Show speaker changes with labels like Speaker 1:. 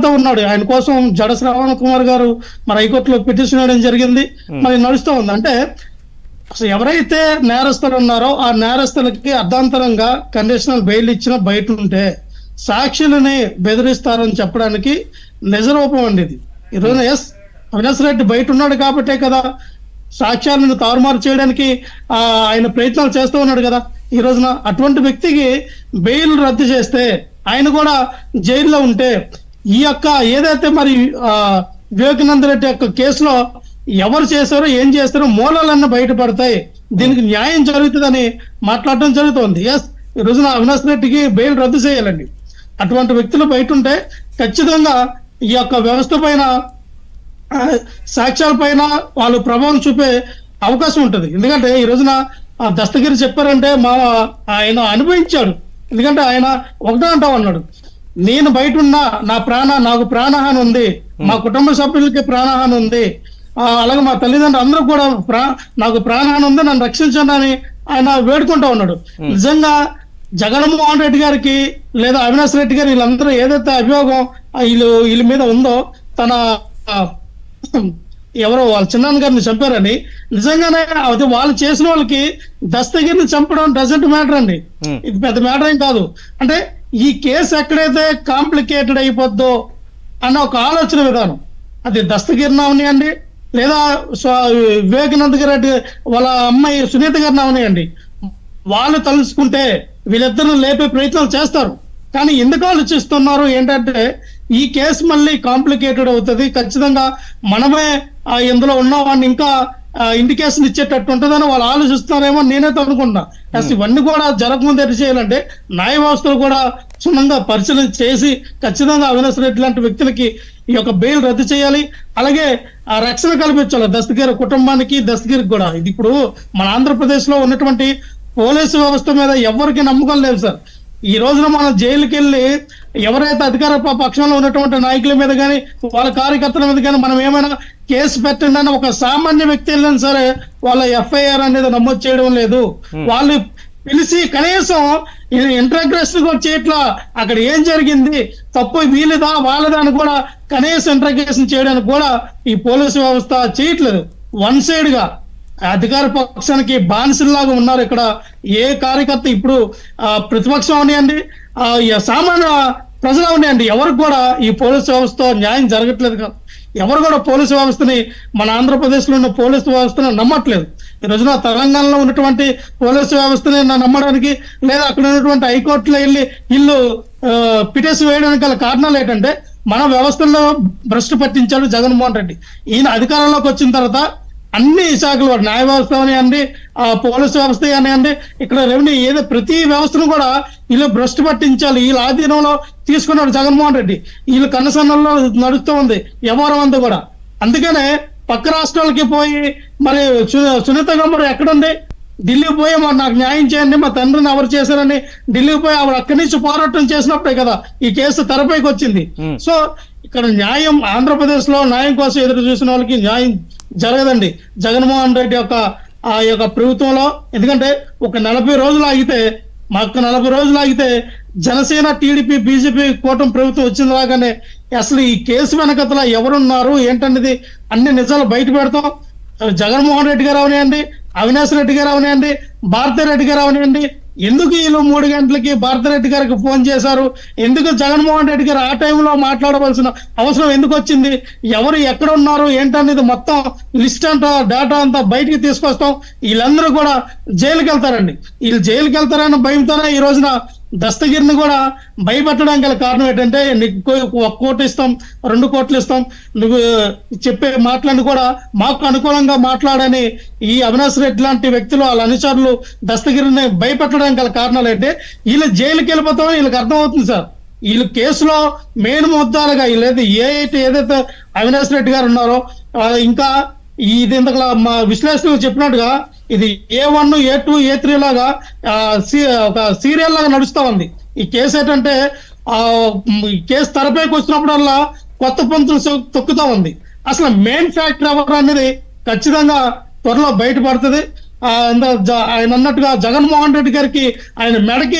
Speaker 1: నడుస్తూ ఉన్నాడు ఆయన కోసం జడ శ్రవణ్ కుమార్ గారు మరి హైకోర్టులో పిటిషన్ వేయడం జరిగింది మరి నడుస్తూ ఉంది అంటే అసలు ఎవరైతే నేరస్తులు ఉన్నారో ఆ నేరస్తులకి అర్ధాంతరంగా కండిషనల్ బెయిల్ ఇచ్చిన బయట ఉంటే సాక్షులని బెదిరిస్తారని చెప్పడానికి నిజరూపం అండి ఇది ఈ రోజున ఎస్ అవినాష్ రెడ్డి బయట ఉన్నాడు కాబట్టే కదా సాక్ష్యాలను తారుమారు చేయడానికి ఆ, ఆయన ప్రయత్నాలు చేస్తూ ఉన్నాడు కదా ఈ రోజున అటువంటి వ్యక్తికి బెయిల్ రద్దు చేస్తే ఆయన కూడా జైల్లో ఉంటే ఈ యొక్క ఏదైతే మరి ఆ, వివేకానంద రెడ్డి యొక్క కేసులో ఎవరు చేశారో ఏం చేస్తారో మూలాలన్నీ బయటపడతాయి దీనికి న్యాయం జరుగుతుందని మాట్లాడడం జరుగుతోంది ఎస్ ఈ రోజున అవినాష్ రెడ్డికి బెయిల్ రద్దు చేయాలండి అటువంటి వ్యక్తులు బయట ఉంటే ఖచ్చితంగా ఈ యొక్క వ్యవస్థ పైన ఆ, సాక్ష్యాల పైన వాళ్ళు ప్రభావం చూపే అవకాశం ఉంటుంది ఎందుకంటే ఈ రోజున ఆ దస్తగిరి చెప్పారంటే మా ఆయన అనుభవించాడు ఎందుకంటే ఆయన ఒకటే అంటా ఉన్నాడు నేను బయట ఉన్నా నా ప్రాణ నాకు ప్రాణహాని ఉంది మా కుటుంబ సభ్యులకి ప్రాణహాని ఉంది ఆ, అలాగే మా తల్లిదండ్రులు అందరూ కూడా ప్రా నాకు ప్రాణహాని ఉంది నన్ను రక్షించండి అని ఆయన వేడుకుంటా ఉన్నాడు నిజంగా జగన్మోహన్ రెడ్డి గారికి లేదా అవినాష్ రెడ్డి గారు వీళ్ళందరూ ఏదైతే అభియోగం ఆ వీళ్ళు వీళ్ళ మీద ఉందో తన ఆ, ఎవరో వాళ్ళ చిన్నాన్న గారిని చంపారని నిజంగానే అది వాళ్ళు చేసిన వాళ్ళకి దస్తగిరిని చంపడం డజంట్ మ్యాటర్ అండి
Speaker 2: Hmm.
Speaker 1: ఇది పెద్ద మ్యాటర్ ఏం కాదు అంటే ఈ కేసు ఎక్కడైతే కాంప్లికేటెడ్ అయిపోద్దో అన్న ఒక ఆలోచన విధానం అది దస్తగిరిని అవనియండి లేదా స్వ- వివేకానంద రెడ్డి వాళ్ళ అమ్మాయి సునీత గారిని అవనియండి వాళ్ళు తలుచుకుంటే వీళ్ళిద్దరిని లేపే ప్రయత్నాలు చేస్తారు కానీ ఎందుకు ఆలోచిస్తున్నారు ఏంటంటే ఈ కేసు మళ్ళీ కాంప్లికేటెడ్ అవుతుంది ఖచ్చితంగా మనమే ఆ, ఇందులో ఉన్నవాడిని ఇంకా ఇండికేషన్ ఇచ్చేటట్టు ఉంటుందని వాళ్ళు ఆలోచిస్తున్నారేమో నేనైతే అనుకుంటున్నా అసలు ఇవన్నీ కూడా జరగకముందు ఎట్లా చేయాలంటే న్యాయ వ్యవస్థలు కూడా క్షుణ్ణంగా పరిశీలన చేసి ఖచ్చితంగా అవినాష్ రెడ్డి లాంటి వ్యక్తులకి ఈ యొక్క బెయిల్ రద్దు చేయాలి అలాగే ఆ రక్షణ కల్పించాలి దస్తగిరి కుటుంబానికి దస్తగిరికి కూడా ఇది ఇప్పుడు మన ఆంధ్రప్రదేశ్ లో ఉన్నటువంటి పోలీసు వ్యవస్థ మీద ఎవరికి నమ్మకం లేదు సార్ ఈ రోజున మనం జైలుకి వెళ్ళి ఎవరైతే అధికార ప- పక్షంలో ఉన్నటువంటి నాయకుల మీద కానీ వాళ్ళ కార్యకర్తల మీద కానీ మనం ఏమైనా కేసు పెట్టండి అని ఒక సామాన్య వ్యక్తి వెళ్ళినా సరే వాళ్ళ ఎఫ్ఐఆర్ అనేది నమోదు చేయడం లేదు వాళ్ళు పిలిచి కనీసం ఇంటర్గ్రేషన్ కూడా చేయట్లా అక్కడ ఏం జరిగింది తప్పు వీళ్ళదా వాళ్ళదా అని కూడా కనీసం ఇంటర్గ్రేషన్ చేయడానికి కూడా ఈ పోలీసు వ్యవస్థ చేయట్లేదు వన్ సైడ్ గా అధికార పక్షానికి బానిసల్లాగా ఉన్నారు ఇక్కడ ఏ కార్యకర్త ఇప్పుడు ఆ, ప్రతిపక్షం అవనియండి ఆ, ఈ సామాన్య ప్రజలు అవనియండి ఎవరు కూడా ఈ పోలీసు వ్యవస్థ న్యాయం జరగట్లేదు కదా ఎవరు కూడా పోలీసు వ్యవస్థని మన ఆంధ్రప్రదేశ్ లో ఉన్న పోలీసు వ్యవస్థను నమ్మట్లేదు ఈ రోజున తెలంగాణలో ఉన్నటువంటి పోలీసు వ్యవస్థని నా- నమ్మడానికి లేదా అక్కడ ఉన్నటువంటి హైకోర్టులో వెళ్ళి ఇల్లు పిటిషన్ వేయడానికి గల కారణాలు ఏంటంటే మన వ్యవస్థల్లో భ్రష్టు పట్టించాడు జగన్మోహన్ రెడ్డి ఈయన అధికారంలోకి వచ్చిన తర్వాత అన్ని శాఖలు వాడు న్యాయ వ్యవస్థ అనివ్వండి ఆ పోలీసు వ్యవస్థ అనివ్వండి ఇక్కడ రెవెన్యూ ఏదో ప్రతి వ్యవస్థను కూడా వీళ్ళు భ్రష్టు పట్టించాలి వీళ్ళ ఆధీనంలో తీసుకున్నాడు జగన్మోహన్ రెడ్డి వీళ్ళు కన్నసన్నల్లో నడుస్తూ ఉంది వ్యవహారం అంతా కూడా అందుకనే పక్క రాష్ట్రాలకి పోయి మరి సు- సునీత గమ్మరు ఎక్కడుంది ఢిల్లీ పోయి మరి నాకు న్యాయం చేయండి మా తండ్రిని ఎవరు చేశారని ఢిల్లీ పోయి ఆవిడ అక్కడి నుంచి పోరాటం చేసినప్పుడే కదా ఈ కేసు తెరపైకి వచ్చింది
Speaker 2: Hmm.
Speaker 1: సో ఇక్కడ న్యాయం ఆంధ్రప్రదేశ్ లో న్యాయం కోసం ఎదురు చూసిన వాళ్ళకి న్యాయం జరగదండి జగన్మోహన్ రెడ్డి యొక్క ఆ యొక్క ప్రభుత్వంలో ఎందుకంటే ఒక నలభై రోజులు ఆగితే మాకు నలభై రోజులు ఆగితే జనసేన టీడీపీ బీజేపీ కూటమి ప్రభుత్వం వచ్చిన లాగానే అసలు ఈ కేసు వెనకతల ఎవరున్నారు ఏంటనేది అన్ని నిజాలు బయట పెడతాం జగన్మోహన్ రెడ్డి గారు అవనివ్వండి అవినాష్ రెడ్డి గారు అవనివ్వండి భారతిరెడ్డి గారు అవనివ్వండి ఎందుకు వీళ్ళు మూడు గంటలకి భారతిరెడ్డి గారికి ఫోన్ చేశారు ఎందుకు జగన్మోహన్ రెడ్డి గారు ఆ టైంలో మాట్లాడవలసిన అవసరం ఎందుకు వచ్చింది ఎవరు ఎక్కడ ఉన్నారు ఏంటనేది మొత్తం లిస్ట్ అంతా డేటా అంతా బయటికి తీసుకొస్తాం వీళ్ళందరూ కూడా జైలుకి వెళ్తారండి వీళ్ళు జైలుకి వెళ్తారన్న భయంతోనే ఈ రోజున దస్తగిరిని కూడా భయపెట్టడానికి గల కారణం ఏంటంటే నీకు కో- ఒక కోటి ఇస్తాం రెండు కోట్లు ఇస్తాం నువ్వు చెప్పే మాటలను కూడా మాకు అనుకూలంగా మాట్లాడని ఈ అవినాష్ రెడ్డి లాంటి వ్యక్తులు వాళ్ళ అనుచరులు దస్తగిరిని భయపెట్టడానికి గల కారణాలు ఏంటంటే వీళ్ళు జైలుకి వెళ్ళిపోతామో వీళ్ళకి అర్థమవుతుంది సార్ వీళ్ళు కేసులో మెయిన్ ముద్దాలుగా వీళ్ళైతే ఏ అయితే ఏదైతే అవినాష్ రెడ్డి గారు ఉన్నారో ఆ, ఇంకా ఇది ఇంతకు మా విశ్లేషణ చెప్పినట్టుగా ఇది A one A two A three లాగా ఆ, సీ- ఒక సీరియల్ లాగా నడుస్తా ఉంది ఈ కేసు ఏంటంటే ఆ మ్, ఈ కేసు తెరపైకి వచ్చినప్పుడల్లా కొత్త పంతులు సో- తొక్కుతా ఉంది అసలు మెయిన్ ఫ్యాక్టర్ ఎవరు అనేది ఖచ్చితంగా త్వరలో బయటపడుతుంది ఆ, ఇందా జ- ఆయన అన్నట్టుగా జగన్మోహన్ రెడ్డి గారికి ఆయన మెడకి